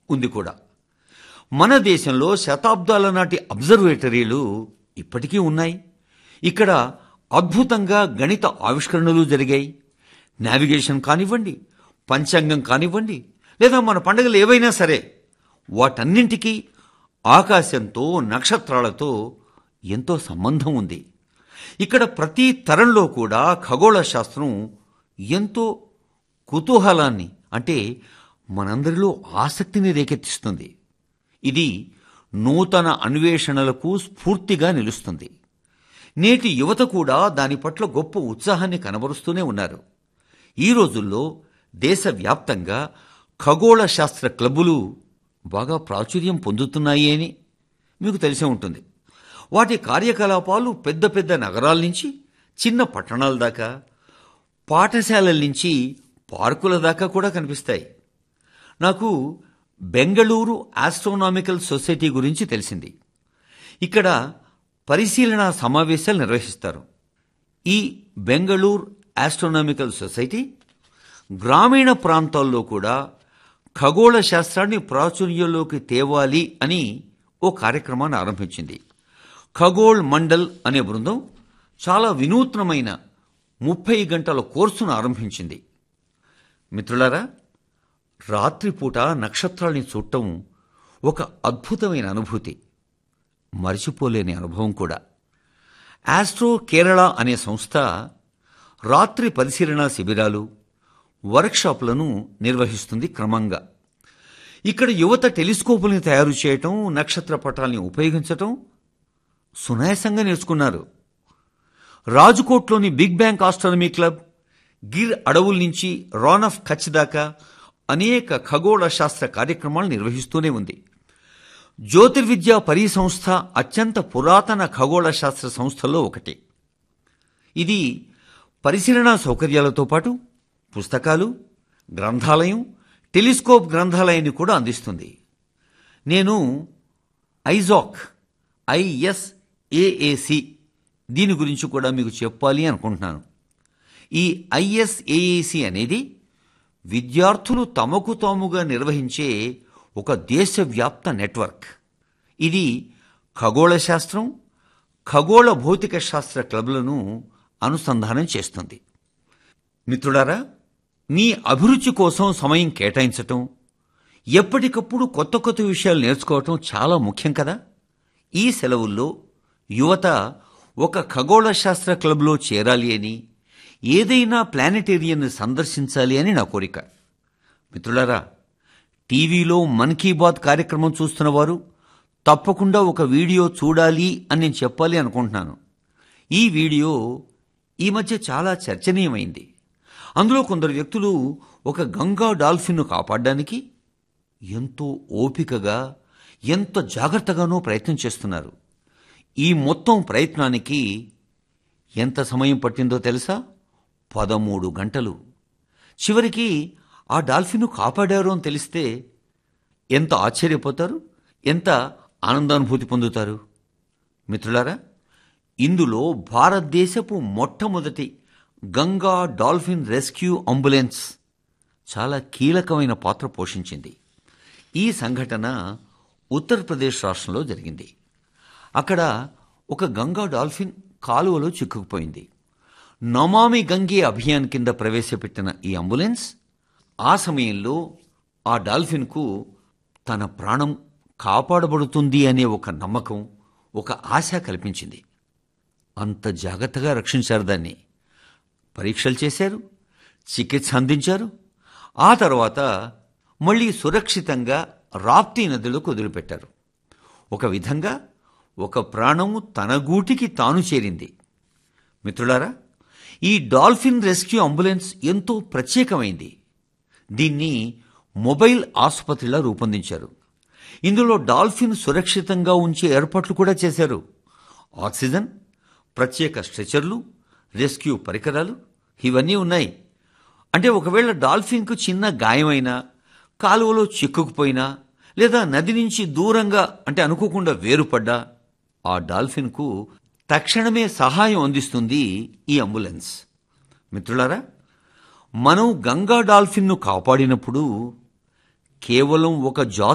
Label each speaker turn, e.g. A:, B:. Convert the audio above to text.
A: ఉంది కూడా మన దేశంలో శతాబ్దాల నాటి అబ్జర్వేటరీలు ఇప్పటికీ ఉన్నాయి ఇక్కడ అద్భుతంగా గణిత ఆవిష్కరణలు జరిగాయి నావిగేషన్ కానివ్వండి పంచాంగం కానివ్వండి లేదా మన పండుగలు ఏవైనా సరే వాటన్నింటికీ ఆకాశంతో నక్షత్రాలతో ఎంతో సంబంధం ఉంది ఇక్కడ ప్రతి తరంలో కూడా ఖగోళ శాస్త్రం ఎంతో కుతూహలాన్ని అంటే మనందరిలో ఆసక్తిని రేకెత్తిస్తుంది ఇది నూతన అన్వేషణలకు స్ఫూర్తిగా నిలుస్తుంది నేటి యువత కూడా దాని పట్ల గొప్ప ఉత్సాహాన్ని కనబరుస్తూనే ఉన్నారు ఈ రోజుల్లో దేశవ్యాప్తంగా ఖగోళ శాస్త్ర క్లబ్బులు బాగా ప్రాచుర్యం పొందుతున్నాయి అని మీకు తెలిసే ఉంటుంది వాటి కార్యకలాపాలు పెద్ద పెద్ద నగరాల నుంచి చిన్న పట్టణాల దాకా పాఠశాలల నుంచి పార్కుల దాకా కూడా కనిపిస్తాయి నాకు బెంగళూరు ఆస్ట్రోనామికల్ సొసైటీ గురించి తెలిసింది ఇక్కడ పరిశీలన సమావేశాలు నిర్వహిస్తారు ఈ బెంగళూరు ఆస్ట్రోనామికల్ సొసైటీ గ్రామీణ ప్రాంతాల్లో కూడా ఖగోళ శాస్త్రాన్ని ప్రాచుర్యంలోకి తేవాలి అని ఓ కార్యక్రమాన్ని ఆరంభించింది ఖగోళ్ మండల్ అనే బృందం చాలా వినూత్నమైన ముప్పై గంటల కోర్సును ఆరంభించింది మిత్రులారా రాత్రిపూట నక్షత్రాల్ని చూడటం ఒక అద్భుతమైన అనుభూతి మరిచిపోలేని అనుభవం కూడా ఆస్ట్రో కేరళ అనే సంస్థ రాత్రి పరిశీలన శిబిరాలు వర్క్షాప్లను నిర్వహిస్తుంది క్రమంగా ఇక్కడ యువత టెలిస్కోపుల్ని తయారు చేయటం నక్షత్ర పటాల్ని ఉపయోగించటం సునాయాసంగా నేర్చుకున్నారు రాజ్కోట్లోని big bang astronomy club Gir అడవుల నుంచి రాన్ ఆఫ్ కచ్ దాకా అనేక ఖగోళ శాస్త్ర కార్యక్రమాలు నిర్వహిస్తూనే ఉంది జ్యోతిర్విద్యా పరిసంస్థ అత్యంత పురాతన ఖగోళ శాస్త్ర సంస్థల్లో ఒకటి ఇది పరిశీలనా సౌకర్యాలతో పాటు పుస్తకాలు గ్రంథాలయం టెలిస్కోప్ గ్రంథాలయాన్ని కూడా అందిస్తుంది నేను ఐజాక్ ఐఎస్ఏఏసి దీని గురించి కూడా మీకు చెప్పాలి అనుకుంటున్నాను ఈ ఐఎస్ఏఏసి అనేది విద్యార్థులు తమకు తాముగా నిర్వహించే ఒక దేశవ్యాప్త నెట్వర్క్ ఇది ఖగోళ శాస్త్రం ఖగోళ భౌతిక శాస్త్ర క్లబ్లను అనుసంధానం చేస్తుంది మిత్రులారా మీ అభిరుచి కోసం సమయం కేటాయించటం ఎప్పటికప్పుడు కొత్త కొత్త విషయాలు నేర్చుకోవటం చాలా ముఖ్యం కదా ఈ సెలవుల్లో యువత ఒక ఖగోళ శాస్త్ర క్లబ్లో చేరాలి అని ఏదైనా ప్లానెటేరియంని సందర్శించాలి అని నా కోరిక మిత్రులారా టీవీలో మన్ కీ బాత్ కార్యక్రమం చూస్తున్న వారు తప్పకుండా ఒక వీడియో చూడాలి అని నేను చెప్పాలి అనుకుంటున్నాను ఈ వీడియో ఈ మధ్య చాలా చర్చనీయమైంది అందులో కొందరు వ్యక్తులు ఒక గంగా డాల్ఫిన్ను కాపాడడానికి ఎంతో ఓపికగా ఎంత జాగ్రత్తగానో ప్రయత్నం చేస్తున్నారు ఈ మొత్తం ప్రయత్నానికి ఎంత సమయం పట్టిందో తెలుసా పదమూడు గంటలు చివరికి ఆ డాల్ఫిన్ను కాపాడారు అని తెలిస్తే ఎంత ఆశ్చర్యపోతారు ఎంత ఆనందానుభూతి పొందుతారు మిత్రులారా ఇందులో భారతదేశపు మొట్టమొదటి గంగా డాల్ఫిన్ రెస్క్యూ అంబులెన్స్ చాలా కీలకమైన పాత్ర పోషించింది ఈ సంఘటన ఉత్తరప్రదేశ్ రాష్ట్రంలో జరిగింది అక్కడ ఒక గంగా డాల్ఫిన్ కాలువలో చిక్కుకుపోయింది నమామి గంగే అభియాన్ కింద ప్రవేశపెట్టిన ఈ అంబులెన్స్ ఆ సమయంలో ఆ డాల్ఫిన్కు తన ప్రాణం కాపాడబడుతుంది అనే ఒక నమ్మకం ఒక ఆశ కల్పించింది అంత జాగ్రత్తగా రక్షించారు దాన్ని పరీక్షలు చేశారు చికిత్స అందించారు ఆ తర్వాత మళ్ళీ సురక్షితంగా రాప్తి నదిలోకి వదిలిపెట్టారు ఒక విధంగా ఒక ప్రాణము తన గూటికి తాను చేరింది మిత్రులారా ఈ డాల్ఫిన్ రెస్క్యూ అంబులెన్స్ ఎంతో ప్రత్యేకమైంది దీన్ని మొబైల్ ఆసుపత్రిలా రూపొందించారు ఇందులో డాల్ఫిన్ సురక్షితంగా ఉంచే ఏర్పాట్లు కూడా చేశారు ఆక్సిజన్ ప్రత్యేక స్ట్రెచర్లు రెస్క్యూ పరికరాలు ఇవన్నీ ఉన్నాయి అంటే ఒకవేళ డాల్ఫిన్కు చిన్న గాయమైనా కాలువలో చిక్కుకుపోయినా లేదా నది నుంచి దూరంగా అంటే అనుకోకుండా వేరుపడ్డా ఆ డాల్ఫిన్కు తక్షణమే సహాయం అందిస్తుంది ఈ అంబులెన్స్ మిత్రులారా మనం గంగా డాల్ఫిన్ను కాపాడినప్పుడు కేవలం ఒక జాతి